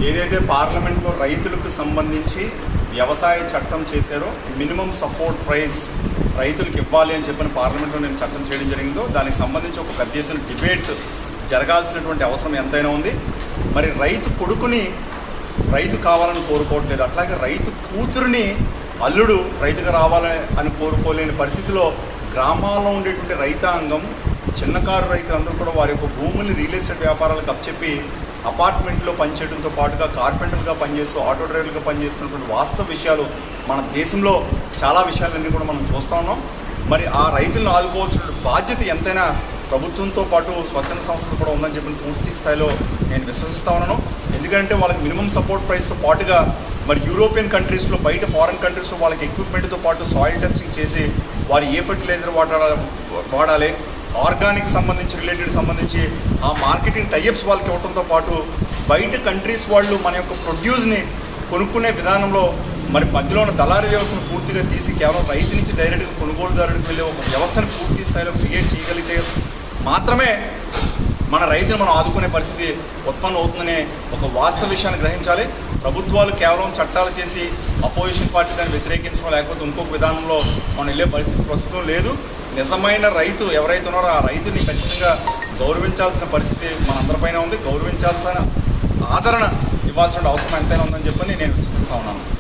ఏదైతే పార్లమెంట్లో రైతులకు సంబంధించి వ్యవసాయ చట్టం చేశారో మినిమం సపోర్ట్ ప్రైస్ రైతులకు ఇవ్వాలి అని చెప్పిన పార్లమెంట్లో నేను చట్టం చేయడం జరిగిందో దానికి సంబంధించి ఒక పెద్ద ఎత్తున డిబేట్ జరగాల్సినటువంటి అవసరం ఎంతైనా ఉంది మరి రైతు కొడుకుని రైతు కావాలని కోరుకోవట్లేదు అట్లాగే రైతు కూతురుని అల్లుడు రైతుగా రావాలని అని కోరుకోలేని పరిస్థితిలో గ్రామాల్లో ఉండేటువంటి రైతాంగం చిన్నకారు రైతులందరూ కూడా వారి యొక్క భూముల్ని రియల్ ఎస్టేట్ వ్యాపారాలకు అప్పచెప్పి అపార్ట్మెంట్లో పనిచేయడంతో పాటుగా కార్పెంటర్గా పనిచేస్తూ ఆటో డ్రైవర్గా పనిచేస్తున్నటువంటి వాస్తవ విషయాలు మన దేశంలో చాలా విషయాలన్నీ కూడా మనం చూస్తూ ఉన్నాం మరి ఆ రైతులను ఆదుకోవాల్సిన బాధ్యత ఎంతైనా ప్రభుత్వంతో పాటు స్వచ్ఛంద సంస్థలు కూడా ఉందని చెప్పిన పూర్తి స్థాయిలో నేను విశ్వసిస్తా ఉన్నాను ఎందుకంటే వాళ్ళకి మినిమం సపోర్ట్ ప్రైస్తో పాటుగా మరి యూరోపియన్ కంట్రీస్లో బయట ఫారిన్ కంట్రీస్లో వాళ్ళకి ఎక్విప్మెంట్తో పాటు సాయిల్ టెస్టింగ్ చేసి వారు ఏ ఫర్టిలైజర్ వాడాలి వాడాలి ఆర్గానిక్ సంబంధించి రిలేటెడ్ సంబంధించి ఆ మార్కెటింగ్ టైప్స్ వాళ్ళకి ఇవ్వడంతో పాటు బయట కంట్రీస్ వాళ్ళు మన యొక్క ప్రొడ్యూస్ని కొనుక్కునే విధానంలో మరి మధ్యలో ఉన్న దళారీ వ్యవస్థను పూర్తిగా తీసి కేవలం రైతు నుంచి డైరెక్ట్గా కొనుగోలుదారుడికి వెళ్ళే ఒక వ్యవస్థను పూర్తి స్థాయిలో క్రియేట్ చేయగలిగితే మాత్రమే మన రైతులు మనం ఆదుకునే పరిస్థితి ఉత్పన్నం అవుతుందనే ఒక వాస్తవ విషయాన్ని గ్రహించాలి ప్రభుత్వాలు కేవలం చట్టాలు చేసి అపోజిషన్ పార్టీ దాన్ని వ్యతిరేకించడం లేకపోతే ఇంకొక విధానంలో మనం వెళ్ళే పరిస్థితి ప్రస్తుతం లేదు నిజమైన రైతు ఎవరైతే ఉన్నారో ఆ రైతుని ఖచ్చితంగా గౌరవించాల్సిన పరిస్థితి మనందరిపైన ఉంది గౌరవించాల్సిన ఆదరణ ఇవ్వాల్సిన అవసరం ఎంతైనా ఉందని చెప్పని నేను విశ్వసిస్తా ఉన్నాను